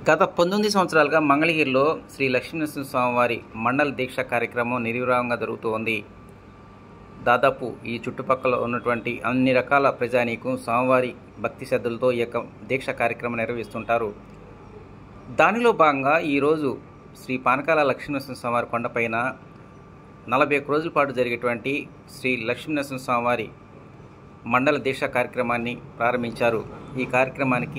గత పంతొమ్మిది సంవత్సరాలుగా మంగళగిరిలో శ్రీ లక్ష్మీనరసింహ స్వామివారి మండల దీక్ష కార్యక్రమం నిర్విరామంగా జరుగుతూ ఉంది దాదాపు ఈ చుట్టుపక్కల ఉన్నటువంటి అన్ని రకాల ప్రజానీకం స్వామివారి భక్తి శ్రద్ధలతో ఈ యొక్క దీక్ష కార్యక్రమం నిర్వహిస్తుంటారు దానిలో భాగంగా ఈరోజు శ్రీ పానకాల లక్ష్మీనరసింహ స్వామివారి కొండపైన నలభై ఒక్క రోజుల పాటు జరిగేటువంటి శ్రీ లక్ష్మీనరసింహ స్వామివారి మండల దీక్ష కార్యక్రమాన్ని ప్రారంభించారు ఈ కార్యక్రమానికి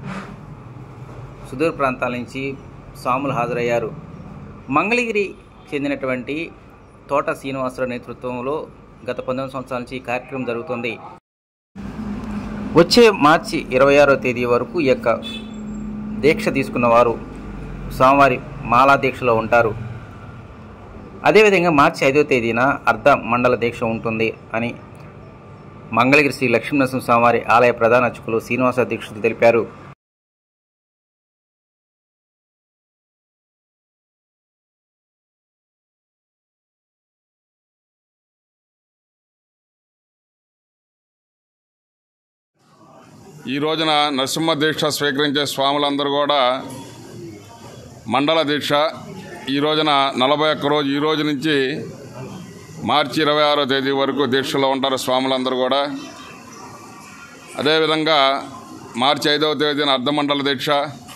సుదూర ప్రాంతాల నుంచి స్వాములు హాజరయ్యారు మంగళగిరి చెందినటువంటి తోట శ్రీనివాసరావు నేతృత్వంలో గత పంతొమ్మిది సంవత్సరాల నుంచి ఈ కార్యక్రమం జరుగుతుంది వచ్చే మార్చి ఇరవై ఆరో తేదీ వరకు ఈ యొక్క దీక్ష తీసుకున్న వారు స్వామివారి మాలా దీక్షలో ఉంటారు అదేవిధంగా మార్చి ఐదో తేదీన అర్ధ మండల దీక్ష ఉంటుంది అని మంగళగిరి శ్రీ లక్ష్మీనరసింహ స్వామివారి ఆలయ ప్రధాన అర్చకులు శ్రీనివాస దీక్షితులు తెలిపారు ఈ రోజున నరసింహ దీక్ష స్వీకరించే స్వాములందరూ కూడా మండల దీక్ష ఈ రోజున నలభై ఒక్క రోజు ఈ రోజు నుంచి మార్చి ఇరవై ఆరో తేదీ వరకు దీక్షలో ఉంటారు స్వాములందరూ కూడా అదేవిధంగా మార్చి ఐదవ తేదీన అర్ధమండల దీక్ష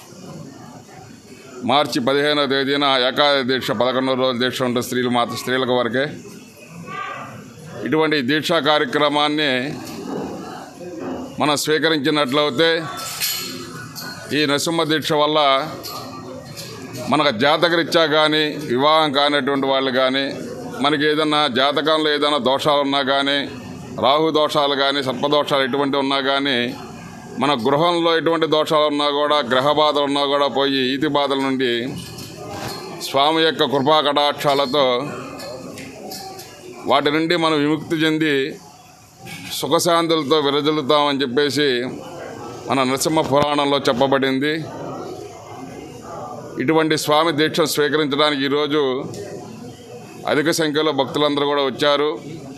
మార్చి పదిహేనవ తేదీన ఏకాదశి దీక్ష పదకొండవ రోజు దీక్ష ఉంటుంది స్త్రీలు మాత్రం స్త్రీలకు వరకే ఇటువంటి దీక్షా కార్యక్రమాన్ని మనం స్వీకరించినట్లయితే ఈ నరసింహ దీక్ష వల్ల మనకు జాతకరీత్యా కానీ వివాహం కానిటువంటి వాళ్ళు కానీ మనకి ఏదన్నా జాతకంలో ఏదైనా దోషాలు ఉన్నా కానీ రాహు దోషాలు కానీ సర్పదోషాలు ఎటువంటి ఉన్నా కానీ మన గృహంలో ఎటువంటి దోషాలు ఉన్నా కూడా గ్రహ బాధలు ఉన్నా కూడా పోయి ఈతి బాధల నుండి స్వామి యొక్క కృపా కటాక్షాలతో వాటి నుండి మనం విముక్తి చెంది సుఖశాంతులతో విరజలుతామని చెప్పేసి మన నరసింహ పురాణంలో చెప్పబడింది ఇటువంటి స్వామి దీక్ష స్వీకరించడానికి ఈరోజు అధిక సంఖ్యలో భక్తులందరూ కూడా వచ్చారు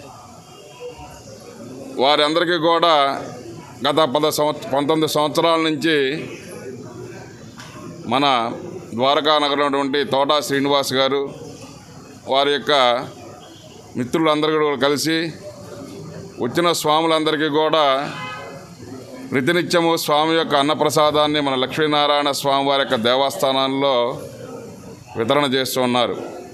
వారందరికీ కూడా గత పద సంవత్స పంతొమ్మిది సంవత్సరాల నుంచి మన ద్వారకా నగరం ఉన్నటువంటి తోటా శ్రీనివాస్ గారు వారి యొక్క మిత్రులందరూ కూడా కలిసి వచ్చిన స్వాములందరికీ కూడా ప్రతినిత్యము స్వామి యొక్క అన్నప్రసాదాన్ని మన లక్ష్మీనారాయణ స్వామి వారి యొక్క దేవస్థానాల్లో వితరణ చేస్తూ ఉన్నారు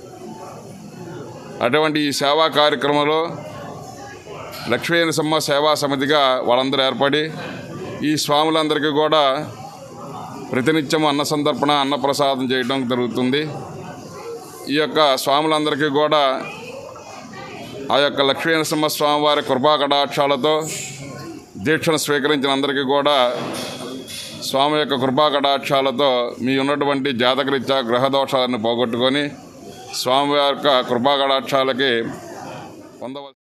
అటువంటి ఈ సేవా కార్యక్రమంలో లక్ష్మీ నరసింహ సేవా సమితిగా వాళ్ళందరూ ఏర్పడి ఈ స్వాములందరికీ కూడా ప్రతినిత్యం అన్న సంతర్పణ అన్నప్రసాదం చేయడం జరుగుతుంది ఈ యొక్క స్వాములందరికీ కూడా ఆ యొక్క లక్ష్మీ నరసింహ స్వామి వారి కృపా కటాక్షాలతో దీక్షను స్వీకరించిన అందరికీ కూడా స్వామి యొక్క కృపా కటాక్షాలతో మీ ఉన్నటువంటి జాతకరీత్యా గ్రహ దోషాలను పోగొట్టుకొని స్వామి యొక్క కృపా కటాక్షాలకి పొందవలసి